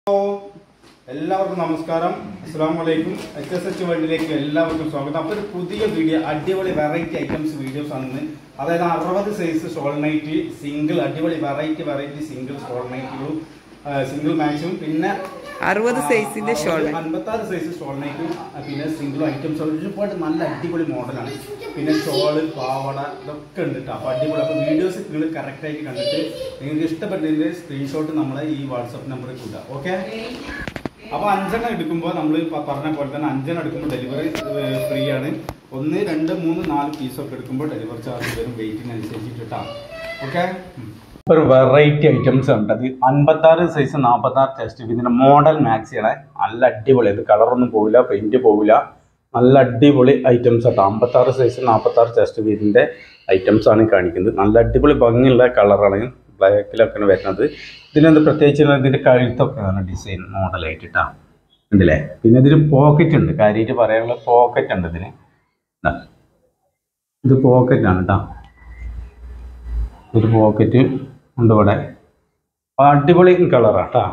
എല്ലാവർക്കും നമസ്കാരം അസ്സാം വലൈക്കും എച്ച് എസ് എച്ച് വേൾഡിലേക്ക് എല്ലാവർക്കും സ്വാഗതം അപ്പോൾ ഒരു പുതിയ വീഡിയോ അടിപൊളി വെറൈറ്റി ഐറ്റംസ് വീഡിയോസ് ആണ് ഇന്ന്. അതായത് അറുപത് സൈസ് ഷോൾ നൈറ്റ് സിംഗിൾ അടിപൊളി വെറൈറ്റി വെറൈറ്റി സിംഗിൾ ഷോൾ നൈറ്റുകളും സിംഗിൾ മാക്സും പിന്നെ അറുപത് സൈസിന്റെ ഷോൾ അൻപത്താറ് സൈസ് ഷോൾ നൈറ്റും പിന്നെ സിംഗിൾ ഐറ്റംസ് ഒരുപാട് നല്ല അടിപൊളി മോഡലാണ് പിന്നെ ഷോള് പാവട ഇതൊക്കെ ഉണ്ട് കേട്ടോ അപ്പോൾ അടിപൊളി അപ്പോൾ വീഡിയോസ് നിങ്ങൾ കറക്റ്റായിട്ട് കണ്ടിട്ട് നിങ്ങൾക്ക് ഇഷ്ടപ്പെട്ടതിൻ്റെ സ്ക്രീൻഷോട്ട് നമ്മളെ ഈ വാട്സപ്പ് നമ്പറിൽ കൊടുക്കുക ഓക്കെ അപ്പോൾ അഞ്ചെണ്ണം എടുക്കുമ്പോൾ നമ്മൾ പറഞ്ഞ പോലെ തന്നെ അഞ്ചെണ്ണം എടുക്കുമ്പോൾ ഡെലിവറി ഫ്രീ ആണ് ഒന്ന് രണ്ട് മൂന്ന് നാല് പീസൊക്കെ എടുക്കുമ്പോൾ ഡെലിവറി ചാർജ് വരും വെയിറ്റിനനുസരിച്ചിട്ടാണ് ഓക്കെ ഒരു വെറൈറ്റി ഐറ്റംസ് ഉണ്ട് അത് അൻപത്താറ് സൈസ് നാൽപ്പത്താറ് ചെസ്റ്റ് ഇതിൻ്റെ മോഡൽ മാക്സിയാണ് നല്ല അടിപൊളി ഇത് കളറൊന്നും പോവില്ല പെയിന്റ് പോവില്ല നല്ല അടിപൊളി ഐറ്റംസ് ആട്ടോ അമ്പത്താറ് സൈസ് നാൽപ്പത്താറ് ചെസ്റ്റ് വീതിൻ്റെ ഐറ്റംസ് ആണ് കാണിക്കുന്നത് നല്ല അടിപൊളി ഭംഗിയുള്ള കളറാണ് ബ്ലാക്കിലൊക്കെയാണ് വരുന്നത് ഇതിനെന്ത് പ്രത്യേകിച്ച് ഇതിൻ്റെ കഴുത്തൊക്കെയാണ് ഡിസൈൻ മോഡലായിട്ട് ഇട്ടാ ഉണ്ടല്ലേ പിന്നെ ഇതിന് പോക്കറ്റ് ഉണ്ട് കാര്യമായിട്ട് പറയാനുള്ള പോക്കറ്റ് ഉണ്ട് ഇതിന് ദാ. ഇത് പോക്കറ്റാണ് കേട്ടോ ഒരു പോക്കറ്റ് ഉണ്ട് ഇവിടെ അടിപൊളി കളറാണ് കേട്ടോ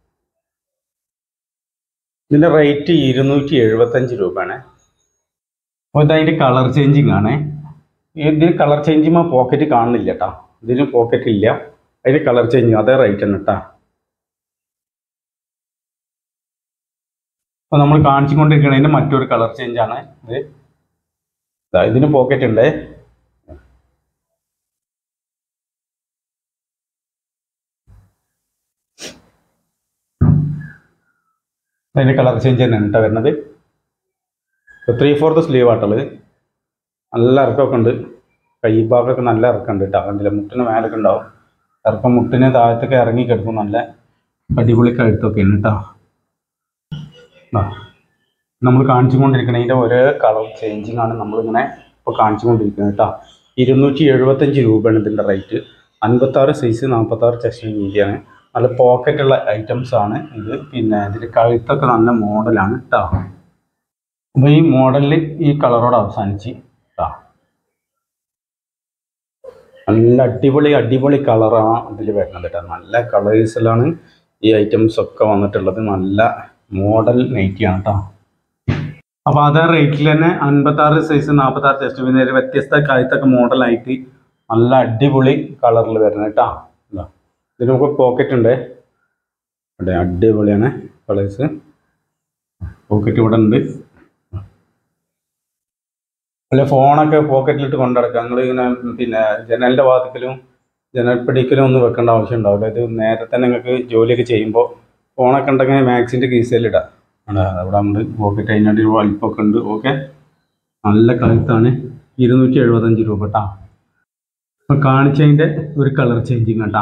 ഇതിൻ്റെ റേറ്റ് ഇരുന്നൂറ്റി എഴുപത്തഞ്ച് രൂപയാണ് അപ്പോൾ ഇതതിൻ്റെ കളർ ചേഞ്ചിങ് ആണ് ഇതിന് കളർ ചേഞ്ചിങ് പോക്കറ്റ് കാണുന്നില്ല കേട്ടോ ഇതിന് പോക്കറ്റ് ഇല്ല അതിന് കളർ ചേഞ്ചിങ് അതേ റേറ്റ് ആണ് കേട്ടോ അപ്പോൾ നമ്മൾ കാണിച്ചുകൊണ്ടിരിക്കുന്നതിൻ്റെ മറ്റൊരു കളർ ചേഞ്ച് ആണ് ഇത് ദാ ഇതിന് പോക്കറ്റ് ഉണ്ട് അതിൻ്റെ കളർ ചേഞ്ച് തന്നെയാണ് കേട്ടോ വരുന്നത് ത്രീ ഫോർത്ത് സ്ലീവ് ആട്ടുള്ളത് നല്ല ഇറക്കമൊക്കെ ഉണ്ട് കൈ ഭാഗമൊക്കെ നല്ല ഇറക്കമുണ്ട് കേട്ടോ കണ്ടില്ല മുട്ടിന് മേലൊക്കെ ഉണ്ടാവും ഇറക്കം മുട്ടിന് താഴത്തൊക്കെ ഇറങ്ങി കിടക്കും നല്ല അടിപൊളി കഴുത്തൊക്കെ ഉണ്ട് കേട്ടോ ആ. നമ്മൾ കാണിച്ചുകൊണ്ടിരിക്കുന്നതിൻ്റെ ഒരേ കളർ ചേഞ്ചിങ് ആണ് നമ്മളിങ്ങനെ ഇപ്പോൾ കാണിച്ചുകൊണ്ടിരിക്കുന്നത് കേട്ടോ ഇരുന്നൂറ്റി എഴുപത്തഞ്ച് രൂപയാണ് ഇതിൻ്റെ റേറ്റ് അൻപത്താറ് സൈസ് നാൽപ്പത്താറ് ചെസ്റ്റ് വീതിയാണ് നല്ല പോക്കറ്റുള്ള ഐറ്റംസ് ആണ് ഇത് പിന്നെ ഇതിൻ്റെ കഴുത്തൊക്കെ നല്ല മോഡലാണ് കേട്ടോ അപ്പോൾ ഈ മോഡലിൽ ഈ കളറോട് അവസാനിച്ച് കേട്ടോ നല്ല അടിപൊളി അടിപൊളി കളറാണ് ഇതിൽ വരുന്നത് കേട്ടോ നല്ല കളേഴ്സിലാണ് ഈ ഐറ്റംസ് ഒക്കെ വന്നിട്ടുള്ളത് നല്ല മോഡൽ നൈറ്റിയാണ് കേട്ടോ അപ്പോൾ അതേ റേറ്റിൽ തന്നെ അൻപത്താറ് സൈസ് നാൽപ്പത്താറ് ചെസ്റ്റ് പിന്നെ ഒരു വ്യത്യസ്ത കഴുത്തൊക്കെ മോഡലായിട്ട് നല്ല അടിപൊളി കളറിൽ വരുന്നത് കേട്ടോ ഇതാ. ഇതിന് നമുക്ക് പോക്കറ്റ് ഉണ്ട് ഇവിടെ അടിപൊളിയാണ് കളേഴ്സ് പോക്കറ്റ് ഇവിടെ ഉണ്ട് അല്ല ഫോണൊക്കെ പോക്കറ്റിലിട്ട് കൊണ്ടുനടക്കുക നിങ്ങൾ ഇങ്ങനെ പിന്നെ ജനലിൻ്റെ ഭാഗത്തിലും ജനൽപ്പടിക്കലും ഒന്നും വെക്കേണ്ട ആവശ്യം ഉണ്ടാവില്ല ഇത് നേരത്തെ തന്നെ നിങ്ങൾക്ക് ജോലിയൊക്കെ ചെയ്യുമ്പോൾ ഫോണൊക്കെ ഉണ്ടെങ്കിൽ മാക്സിൻ്റെ കീസയിലിടാം അവിടെ അവിടെ ഉണ്ട് പോക്കറ്റ് അതിനായിട്ട് ഒരു വലിപ്പമൊക്കെ ഉണ്ട് ഓക്കെ നല്ല കഴുത്താണ് ഇരുന്നൂറ്റി എഴുപത്തഞ്ച് രൂപ കേട്ടോ അപ്പം കാണിച്ചതിൻ്റെ ഒരു കളർ ചേഞ്ചിങ് കേട്ടോ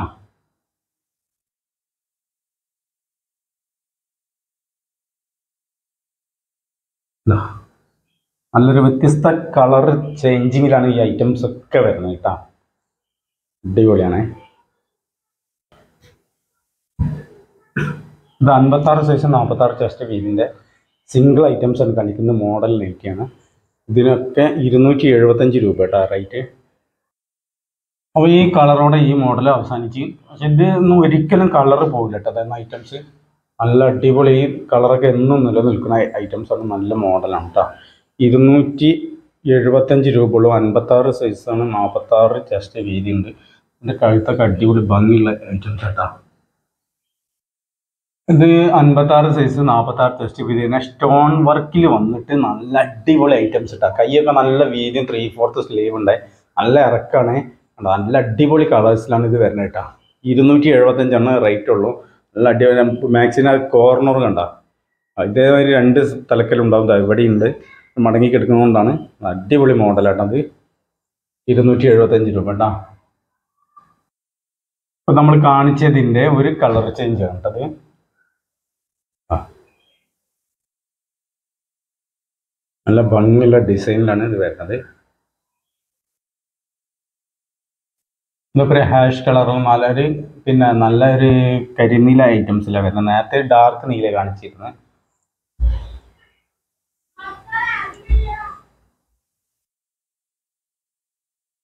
ഇതാ. നല്ലൊരു വ്യത്യസ്ത കളർ ചേഞ്ചിങ്ങിലാണ് ഈ ഐറ്റംസ് ഒക്കെ വരുന്നത് കേട്ടോ അടിപൊളിയാണ് ഇത് അൻപത്താറ് സൈസ് നാൽപ്പത്താറ് ചെസ്റ്റ് വീതിൻ്റെ സിംഗിൾ ഐറ്റംസ് ആണ് കാണിക്കുന്ന മോഡൽ നൈറ്റിയാണ് ഇതിനൊക്കെ ഇരുന്നൂറ്റി എഴുപത്തഞ്ച് രൂപ കേട്ടോ റേറ്റ് അപ്പോൾ ഈ കളറോടെ ഈ മോഡൽ അവസാനിച്ച് പക്ഷെ ഇതൊന്നും ഒരിക്കലും കളർ പോകില്ല കേട്ടോ അതായത് ഐറ്റംസ് നല്ല അടിപൊളി ഈ കളറൊക്കെ എന്നും നിലനിൽക്കുന്ന ഐറ്റംസ് ആണ് നല്ല മോഡലാണ് കേട്ടോ ഇരുന്നൂറ്റി എഴുപത്തഞ്ച് രൂപ ഉള്ളൂ അൻപത്താറ് സൈസാണ് നാൽപ്പത്താറ് ചെസ്റ്റ് വീതി ഉണ്ട് ഇതിൻ്റെ കഴുത്തൊക്കെ അടിപൊളി ഭംഗിയുള്ള ഐറ്റംസ് കേട്ടോ ഇത് അൻപത്താറ് സൈസ് നാൽപ്പത്താറ് ചെസ്റ്റ് വീതി തന്നെ സ്റ്റോൺ വർക്കിൽ വന്നിട്ട് നല്ല അടിപൊളി ഐറ്റംസ് ഇട്ടാ കൈയൊക്കെ നല്ല വീതിയും ത്രീ ഫോർത്ത് സ്ലീവ് ഉണ്ട് നല്ല ഇറക്കാണ് കണ്ടോ? നല്ല അടിപൊളി കളേഴ്സിലാണ് ഇത് വരുന്നത് കേട്ടോ ഇരുന്നൂറ്റി എഴുപത്തഞ്ചാണ് റേറ്റ് ഉള്ളൂ നല്ല അടിപൊളി മാക്സിന് കോർണർ കണ്ട ഇതേമാതിരി രണ്ട് തലക്കലുണ്ടാവും ദാ ഇവിടെയുണ്ട് മടങ്ങി കിടക്കുന്നതുകൊണ്ടാണ് അടിപൊളി മോഡലാട്ടോ അത് ഇരുന്നൂറ്റി എഴുപത്തഞ്ച് രൂപ കേട്ടോ അപ്പം നമ്മൾ കാണിച്ചതിൻ്റെ ഒരു കളർ ചേഞ്ച് ആണ് കേട്ടത് ആ നല്ല ഭംഗിയുള്ള ഡിസൈനിലാണ് ഇത് വരുന്നത് ഇതൊക്കെ ഒരു ഹാഷ് കളറും നല്ലൊരു പിന്നെ നല്ലൊരു കരിനീല ഐറ്റംസിലാണ് വരുന്നത് നേരത്തെ ഡാർക്ക് നീല കാണിച്ചിരുന്നത്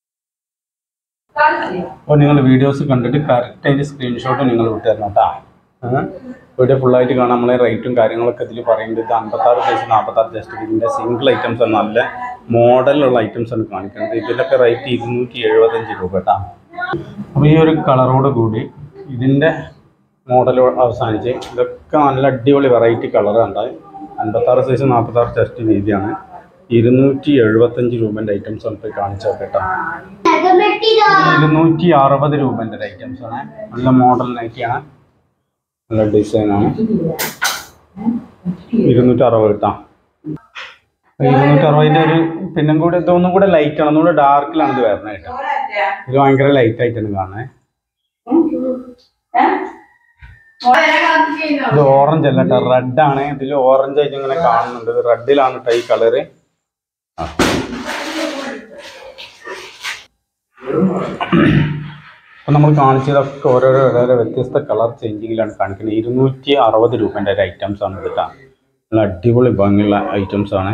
അപ്പോൾ നിങ്ങൾ വീഡിയോസ് കണ്ടിട്ട് കറക്റ്റ് അതിൻ്റെ സ്ക്രീൻഷോട്ട് നിങ്ങൾ വിട്ടു തരണം കേട്ടോ വീഡിയോ ഫുള്ളായിട്ട് കാണാം നമ്മളെ റേറ്റും കാര്യങ്ങളൊക്കെ ഇതിൽ പറയുന്നത് ഇത് അമ്പത്താറ് സൈസ് നാൽപ്പത്താറ് ജസ്റ്റ് ഇതിൻ്റെ സിംഗിൾ ഐറ്റംസ് ആണ് നല്ല മോഡലുള്ള ഐറ്റംസ് ആണ് കാണിക്കുന്നത് ഇതിലൊക്കെ റേറ്റ് ഇരുന്നൂറ്റി എഴുപത്തഞ്ച് രൂപ കേട്ടോ അപ്പോൾ ഈ ഒരു കളറോട് കൂടി ഇതിൻ്റെ മോഡൽ അവസാനിച്ച് ഇതൊക്കെ നല്ല അടിപൊളി വെറൈറ്റി കളറാണ് അൻപത്താറ് സൈസ് നാൽപ്പത്താറ് ചെസ്റ്റ് വീതിയാണ് ഇരുന്നൂറ്റി എഴുപത്തഞ്ച് രൂപേൻ്റെ ഐറ്റംസ് ആണ് ഇപ്പോൾ കാണിച്ചത് കേട്ടോ ഇരുന്നൂറ്റി അറുപത് രൂപേൻ്റെ ഒരു ഐറ്റംസ് ആണ് നല്ല മോഡൽ നൈറ്റിയാണ് നല്ല ഡിസൈനാണ് ഇരുന്നൂറ്റി അറുപത് കിട്ടാം ഇരുന്നൂറ്റി അറുപതിൻ്റെ ഒരു പിന്നെ കൂടെ ഇതൊന്നും കൂടെ ലൈറ്റ് ആണ് ഒന്നുകൂടെ ഡാർക്കിലാണ് ഇത് വരുന്നത് കേട്ടോ ഇത് ഭയങ്കര ലൈറ്റ് ആയിട്ടാണ് കാണുന്നത് ഇത് ഓറഞ്ച് അല്ല കേട്ടോ റെഡ് ആണ് ഇതിൽ ഓറഞ്ച് ആയിട്ട് ഇങ്ങനെ കാണുന്നുണ്ട് ഇത് റെഡിലാണ് കേട്ടോ ഈ കളറ് അപ്പൊ നമ്മൾ കാണിച്ചതൊക്കെ ഓരോരോ ഓരോരോ വ്യത്യസ്ത കളർ ചേഞ്ചിങ്ങിലാണ് കാണിക്കുന്നത് ഇരുന്നൂറ്റി അറുപത് രൂപേൻ്റെ ഒരു ഐറ്റംസ് ആണ് ഇത് കേട്ടോ നല്ല അടിപൊളി ഭംഗിയുള്ള ഐറ്റംസ് ആണ്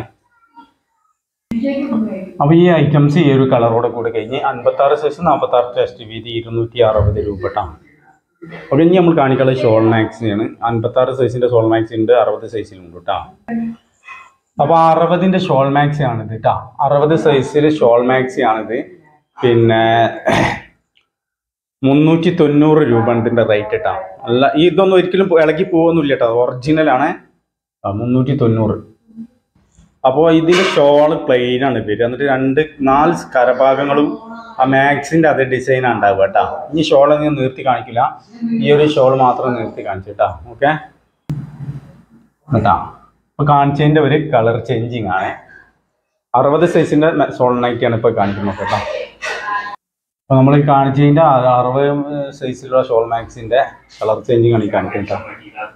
അപ്പൊ ഈ ഐറ്റംസ് ഈ ഒരു കളറോടെ കൂടെ കഴിഞ്ഞ് അൻപത്തി ആറ് സൈസ് നാൽപ്പത്തി ആറ് ടെസ്റ്റ് വീതി ഇരുന്നൂറ്റി അറുപത് രൂപ കേട്ടോ അപ്പോൾ ഇനി നമ്മൾ കാണിക്കാനുള്ളത് ഷോൾ മാക്സിയാണ് അൻപത്തി ആറ് സൈസിന്റെ ഷോൾ മാക്സി ഉണ്ട് അറുപത് സൈസിലുണ്ട് കേട്ടോ അപ്പോൾ അറുപതിന്റെ ഷോൾ മാക്സി ആണിത് കേട്ടോ അറുപത് സൈസിൽ ഷോൾ മാക്സി ആണിത് പിന്നെ മുന്നൂറ്റി തൊണ്ണൂറ് രൂപ ഇതിന്റെ റേറ്റ് കേട്ടോ അല്ല ഈ ഇതൊന്നും ഒരിക്കലും ഇളകി പോകുന്നില്ല കേട്ടോ ഒറിജിനൽ ആണ് മുന്നൂറ്റി തൊണ്ണൂറ് അപ്പോൾ ഇതിൽ ഷോള് പ്ലെയിൻ ആണ് വരിക എന്നിട്ട് രണ്ട് നാല് കരഭാഗങ്ങളും ആ മാക്സിന്റെ അതേ ഡിസൈൻ ഉണ്ടാവുക കേട്ടോ ഈ ഷോൾ ഞാൻ നിർത്തി കാണിക്കില്ല ഈ ഒരു ഷോൾ മാത്രം നിർത്തി കാണിച്ചു കേട്ടോ ഓക്കെ കേട്ടോ അപ്പൊ കാണിച്ചതിന്റെ ഒരു കളർ ചേഞ്ചിങ് ആണ് അറുപത് സൈസിന്റെ ഷോൾ നൈറ്റ് ആണ് ഇപ്പൊ കാണിക്കുന്നത് കേട്ടോ അപ്പൊ നമ്മൾ കാണിച്ചതിന്റെ അ- അറുപത് സൈസിലുള്ള ഷോൾ മാക്സിന്റെ കളർ ചേഞ്ചിങ് ആണ് ഈ കാണിക്കുന്നത് കേട്ടോ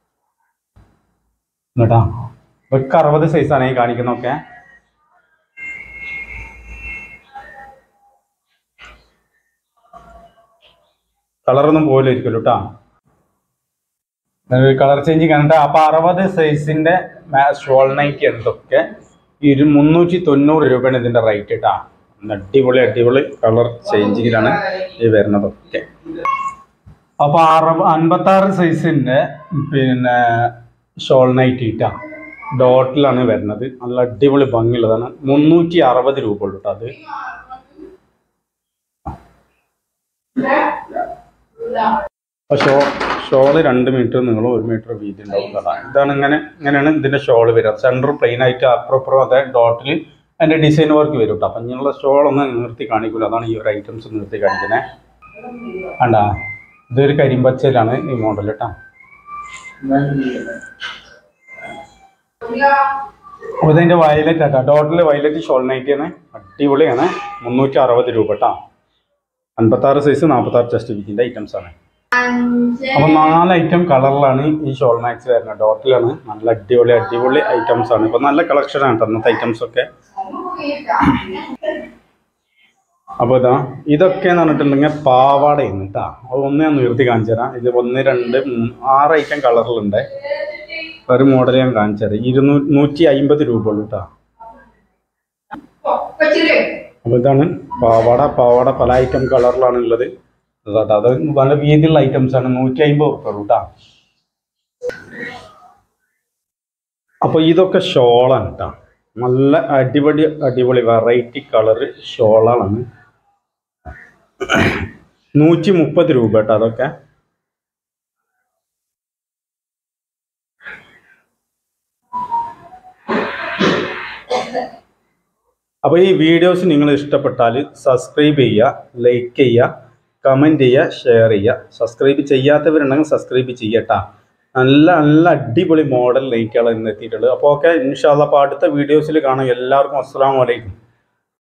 കേട്ടോ ഇതൊക്കെ അറുപത് സൈസാണ് ഈ കാണിക്കുന്നതൊക്കെ കളറൊന്നും പോലിരിക്കുമല്ലോ കേട്ടോ കളർ ചേഞ്ച് കണ്ടിട്ട് അപ്പൊ അറുപത് സൈസിന്റെ ഷോൾ നൈറ്റ് എന്തൊക്കെ ഇരു മുന്നൂറ്റി തൊണ്ണൂറ് രൂപയാണ് ഇതിന്റെ റേറ്റ് കേട്ടാ അടിപൊളി അടിപൊളി കളർ ചേഞ്ചിങ്ങിലാണ് ഈ വരുന്നതൊക്കെ അപ്പൊ അറുപ അൻപത്തി ആറ് സൈസിന്റെ പിന്നെ ഷോൾ നൈറ്റ് ഇട്ടാ ഡോട്ടിലാണ് വരുന്നത് നല്ല അടിപൊളി ഭംഗിയുള്ളതാണ് മുന്നൂറ്റി അറുപത് രൂപ ഉള്ളൂ കേട്ടോ അത് അപ്പൊ ഷോ ഷോള് രണ്ട് മീറ്റർ നീളം ഒരു മീറ്റർ വീതി ഉണ്ടാവും കേട്ടോ ഇതാണ് ഇങ്ങനെ ഇങ്ങനെയാണ് ഇതിന്റെ ഷോള് വരിക സെൻറ്റർ പ്ലെയിൻ ആയിട്ട് അപ്പുറം അപ്പുറം അതേ ഡോട്ടിൽ അതിന്റെ ഡിസൈൻ വർക്ക് വരും കേട്ടോ അപ്പം ഇങ്ങനെയുള്ള ഷോൾ ഒന്ന് നിർത്തി കാണിക്കില്ല അതാണ് ഈ ഒരു ഐറ്റംസ് നിർത്തി കാണിക്കുന്നത് കണ്ട ഇതൊരു കരിമ്പച്ചയിലാണ് ഈ മോഡൽ കേട്ടോ അപ്പോൾ ഇതിന്റെ വയലറ്റ് ആട്ടോ ഡോട്ടിൽ വയലറ്റ് ഷോൾ നൈറ്റ് ആണ് അടിപൊളിയാണ് മുന്നൂറ്റി അറുപത് രൂപ കേട്ടോ അൻപത്താറ് സൈസ് നാൽപ്പത്താറ് ചെസ്റ്റ് വീക്കിന്റെ ഐറ്റംസ് ആണ് അപ്പൊ നാല് ഐറ്റം കളറിലാണ് ഈ ഷോൾ മാക്സ് വരുന്നത് ഡോട്ടിലാണ് നല്ല അടിപൊളി അടിപൊളി ഐറ്റംസ് ആണ് ഇപ്പൊ നല്ല കളക്ഷൻ ആണ് കേട്ടോ ഇന്നത്തെ ഐറ്റംസ് ഒക്കെ അപ്പൊ ഇതാ ഇതൊക്കെ എന്ന് പറഞ്ഞിട്ടുണ്ടെങ്കിൽ പാവാടയാണ് കേട്ടോ അത് ഒന്ന് ഞാൻ നിർത്തി കാണിച്ചു തരാം ഇത് ഒന്ന് രണ്ട് മൂന്ന് ആറ് ഐറ്റം കളറിലുണ്ട് ഒരു മോഡൽ ഞാൻ കാണിച്ചു തരാം ഇരുന്നൂ നൂറ്റി അമ്പത് രൂപ ഉള്ളൂ കേട്ടോ അപ്പൊ ഇതാണ് പാവാട പാവാട പല ഐറ്റം കളറിലാണ് ഉള്ളത് അതാ അത് നല്ല വീതിയുള്ള ഐറ്റംസ് ആണ് നൂറ്റി അമ്പത് ഉറുപ്പ ഉള്ളൂ കേട്ടോ അപ്പൊ ഇതൊക്കെ ഷോളാണ് കേട്ടോ നല്ല അടിപൊളി അടിപൊളി വെറൈറ്റി കളറ് ഷോളാണ് നൂറ്റി മുപ്പത് രൂപ കേട്ടോ അതൊക്കെ അപ്പോൾ ഈ വീഡിയോസ് നിങ്ങൾ ഇഷ്ടപ്പെട്ടാൽ സബ്സ്ക്രൈബ് ചെയ്യുക ലൈക്ക് ചെയ്യുക കമൻറ്റ് ചെയ്യുക ഷെയർ ചെയ്യുക സബ്സ്ക്രൈബ് ചെയ്യാത്തവരുണ്ടെങ്കിൽ സബ്സ്ക്രൈബ് ചെയ്യട്ടാ നല്ല നല്ല അടിപൊളി മോഡൽ ലൈക്കുകൾ ഇന്ന് എത്തിയിട്ടുള്ളത് അപ്പോൾ ഓക്കെ ഇൻഷാല്ല അപ്പോൾ അടുത്ത വീഡിയോസിൽ കാണാം എല്ലാവർക്കും അസ്സാം വലൈക്കും